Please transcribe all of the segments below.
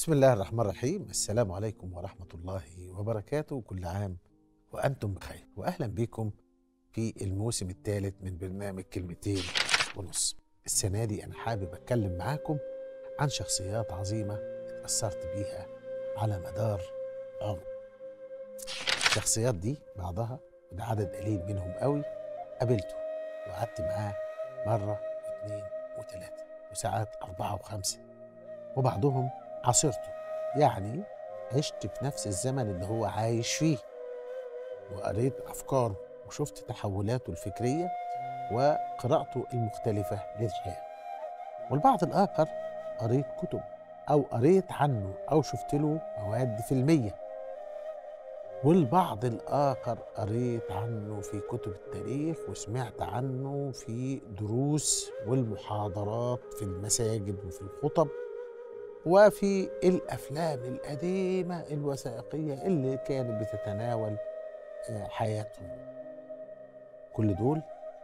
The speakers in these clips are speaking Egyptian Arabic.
بسم الله الرحمن الرحيم السلام عليكم ورحمة الله وبركاته كل عام وأنتم بخير وأهلا بكم في الموسم الثالث من برنامج كلمتين ونص السنة دي أنا حابب أتكلم معاكم عن شخصيات عظيمة اتأثرت بيها على مدار عمري الشخصيات دي بعضها وده عدد قليل منهم قوي قابلته وقعدت معاه مرة واثنين وثلاثة وساعات أربعة وخمسة وبعضهم عاصرته يعني عشت في نفس الزمن اللي هو عايش فيه وقريت أفكاره وشفت تحولاته الفكرية وقراءته المختلفة للحياة والبعض الآخر قريت كتب أو قريت عنه أو شفت له مواد فيلمية والبعض الآخر قريت عنه في كتب التاريخ وسمعت عنه في دروس والمحاضرات في المساجد وفي الخطب وفي الافلام القديمه الوثائقيه اللي كانت بتتناول حياتهم كل دول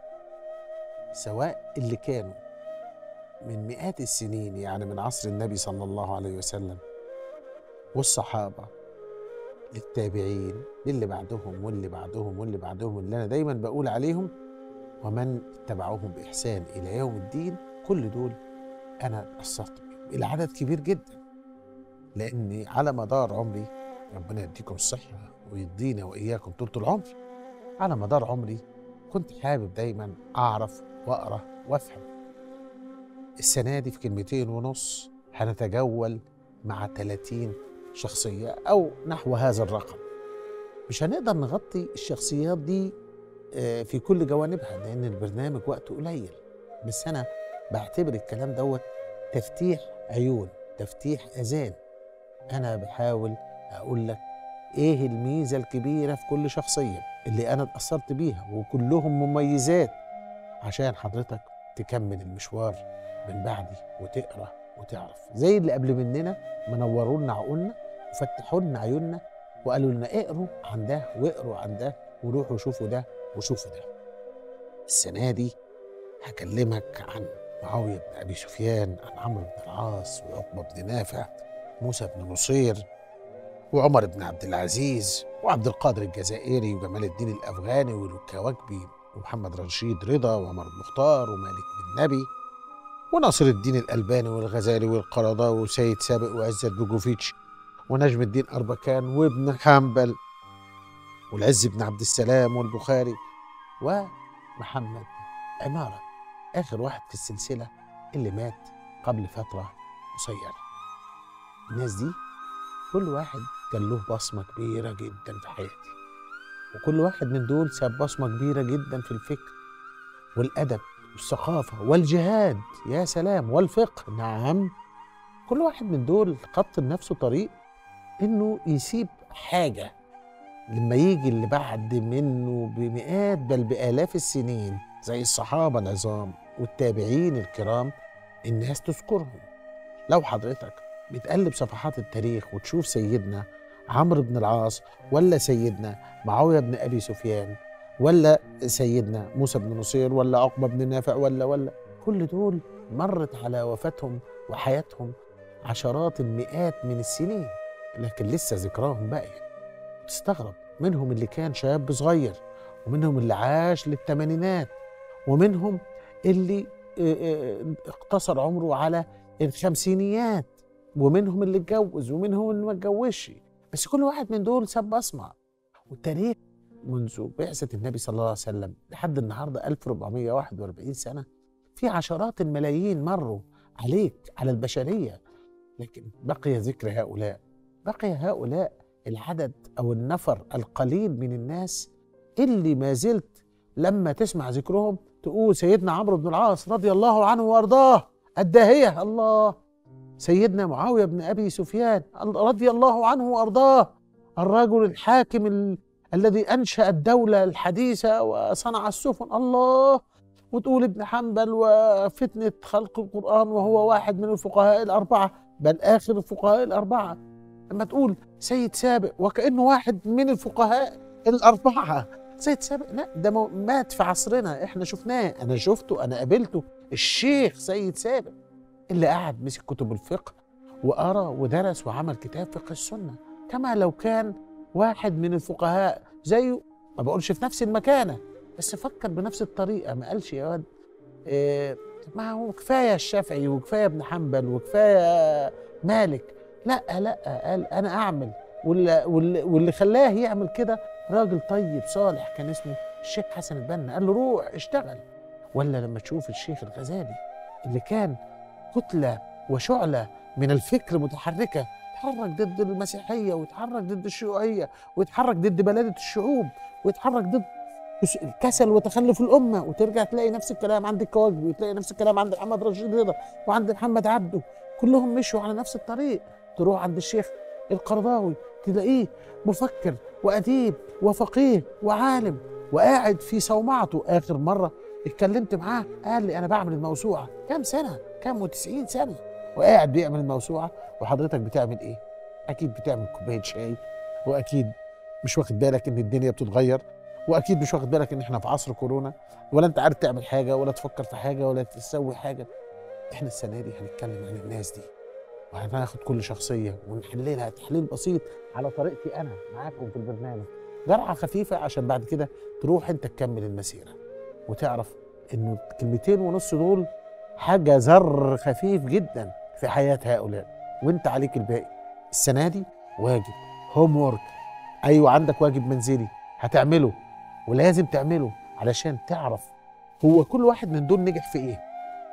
سواء اللي كانوا من مئات السنين يعني من عصر النبي صلى الله عليه وسلم والصحابه للتابعين للي بعدهم واللي بعدهم واللي بعدهم اللي انا دايما بقول عليهم ومن اتبعوهم باحسان الى يوم الدين كل دول انا اتاثرت بيهم الى عدد كبير جدا لاني على مدار عمري ربنا يديكم الصحه ويدينا واياكم طول العمر على مدار عمري كنت حابب دايما اعرف واقرا وافهم السنه دي في كلمتين ونص هنتجول مع 30 شخصيه او نحو هذا الرقم مش هنقدر نغطي الشخصيات دي في كل جوانبها لان البرنامج وقته قليل بس انا بعتبر الكلام دوت تفتيح عيون تفتيح اذان انا بحاول اقول لك ايه الميزه الكبيره في كل شخصيه اللي انا اتاثرت بيها وكلهم مميزات عشان حضرتك تكمل المشوار من بعدي وتقرا وتعرف زي اللي قبل مننا منوروا لنا عقولنا وفتحوا لنا عيوننا وقالوا لنا اقروا عن ده واقروا عن ده وروحوا شوفوا ده وشوفوا ده السنه دي هكلمك عن معاوية بن أبي سفيان عن عمرو بن العاص وعقبة بن نافع موسى بن نصير وعمر بن عبد العزيز وعبد القادر الجزائري وجمال الدين الأفغاني والكواكبي ومحمد رشيد رضا وعمر المختار ومالك بن نبي وناصر الدين الألباني والغزالي والقرضاوي وسيد سابق وعزت بوجوفيتش ونجم الدين أربكان وابن حنبل والعز بن عبد السلام والبخاري ومحمد عماره آخر واحد في السلسلة اللي مات قبل فترة قصيرة الناس دي كل واحد كان له بصمة كبيرة جدا في حياتي وكل واحد من دول ساب بصمة كبيرة جدا في الفكر والأدب والثقافة والجهاد يا سلام والفقه نعم كل واحد من دول خط لنفسه طريق إنه يسيب حاجة لما يجي اللي بعد منه بمئات بل بآلاف السنين زي الصحابة العظام والتابعين الكرام الناس تذكرهم لو حضرتك بتقلب صفحات التاريخ وتشوف سيدنا عمرو بن العاص ولا سيدنا معاوية بن أبي سفيان ولا سيدنا موسى بن نصير ولا عقبة بن نافع ولا ولا كل دول مرت على وفاتهم وحياتهم عشرات المئات من السنين لكن لسه ذكراهم باقية تستغرب منهم اللي كان شاب صغير ومنهم اللي عاش للثمانينات ومنهم اللي اقتصر عمره على الخمسينيات ومنهم اللي اتجوز ومنهم اللي ما اتجوزش بس كل واحد من دول ساب بصمه والتاريخ منذ بعثه النبي صلى الله عليه وسلم لحد النهارده 1441 سنه في عشرات الملايين مروا عليك على البشريه لكن بقي ذكر هؤلاء بقي هؤلاء العدد او النفر القليل من الناس اللي ما زلت لما تسمع ذكرهم تقول سيدنا عمرو بن العاص رضي الله عنه وارضاه الداهيه الله سيدنا معاويه بن ابي سفيان رضي الله عنه وارضاه الرجل الحاكم ال... الذي انشا الدوله الحديثه وصنع السفن الله وتقول ابن حنبل وفتنه خلق القران وهو واحد من الفقهاء الاربعه بل اخر الفقهاء الاربعه لما تقول سيد سابق وكانه واحد من الفقهاء الاربعه سيد سابق لا ده مات في عصرنا احنا شفناه انا شفته انا قابلته الشيخ سيد سابق اللي قعد مسك كتب الفقه وقرا ودرس وعمل كتاب فقه السنه كما لو كان واحد من الفقهاء زيه ما بقولش في نفس المكانه بس فكر بنفس الطريقه ما قالش يا واد إيه ما هو كفايه الشافعي وكفايه ابن حنبل وكفايه مالك لا لا قال انا اعمل واللي, واللي, واللي خلاه يعمل كده راجل طيب صالح كان اسمه الشيخ حسن البنا قال له روح اشتغل ولا لما تشوف الشيخ الغزالي اللي كان كتله وشعله من الفكر متحركه يتحرك ضد المسيحيه ويتحرك ضد الشيوعيه ويتحرك ضد بلاده الشعوب ويتحرك ضد الكسل وتخلف الامه وترجع تلاقي نفس الكلام عند الكواكبي وتلاقي نفس الكلام عند محمد رشيد رضا وعند محمد عبده كلهم مشوا على نفس الطريق تروح عند الشيخ القرضاوي تلاقيه مفكر واديب وفقيه وعالم وقاعد في صومعته اخر مره اتكلمت معاه قال لي انا بعمل الموسوعه كام سنه كام و90 سنه وقاعد بيعمل الموسوعه وحضرتك بتعمل ايه اكيد بتعمل كوبايه شاي واكيد مش واخد بالك ان الدنيا بتتغير واكيد مش واخد بالك ان احنا في عصر كورونا ولا انت عارف تعمل حاجه ولا تفكر في حاجه ولا تسوي حاجه احنا السنه دي هنتكلم عن الناس دي وهناخد كل شخصيه ونحللها تحليل بسيط على طريقتي انا معاكم في البرنامج جرعه خفيفه عشان بعد كده تروح انت تكمل المسيره وتعرف انه الكلمتين ونص دول حاجه زر خفيف جدا في حياه هؤلاء وانت عليك الباقي السنه دي واجب هوم وورك ايوه عندك واجب منزلي هتعمله ولازم تعمله علشان تعرف هو كل واحد من دول نجح في ايه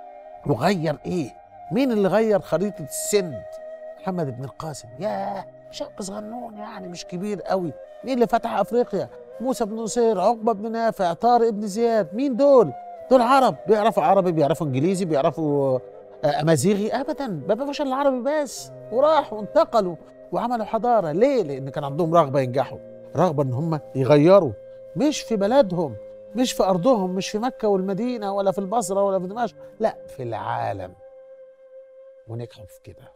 وغير ايه مين اللي غير خريطة السند محمد بن القاسم ياه شق صغنون يعني مش كبير قوي مين اللي فتح افريقيا موسى بن نصير عقبة بن نافع طارق بن زياد مين دول دول عرب بيعرفوا عربي بيعرفوا انجليزي بيعرفوا امازيغي ابدا ما بيعرفوش الا العربي بس وراحوا وانتقلوا وعملوا حضاره ليه لان كان عندهم رغبه ينجحوا رغبه ان هم يغيروا مش في بلدهم مش في ارضهم مش في مكه والمدينه ولا في البصره ولا في دمشق لا في العالم ونجحوا في كده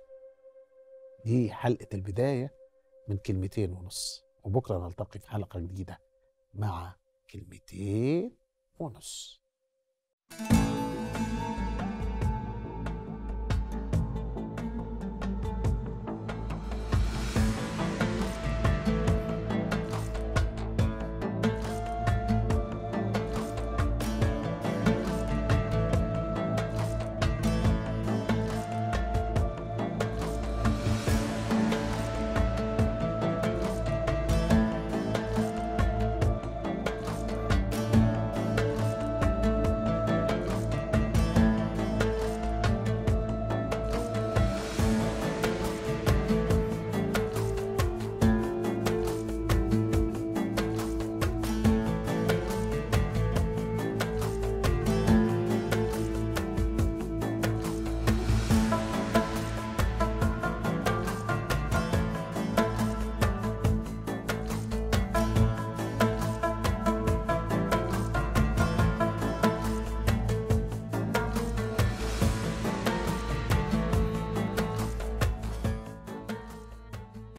دي حلقه البدايه من كلمتين ونص وبكره نلتقي في حلقه جديده مع كلمتين ونص thank you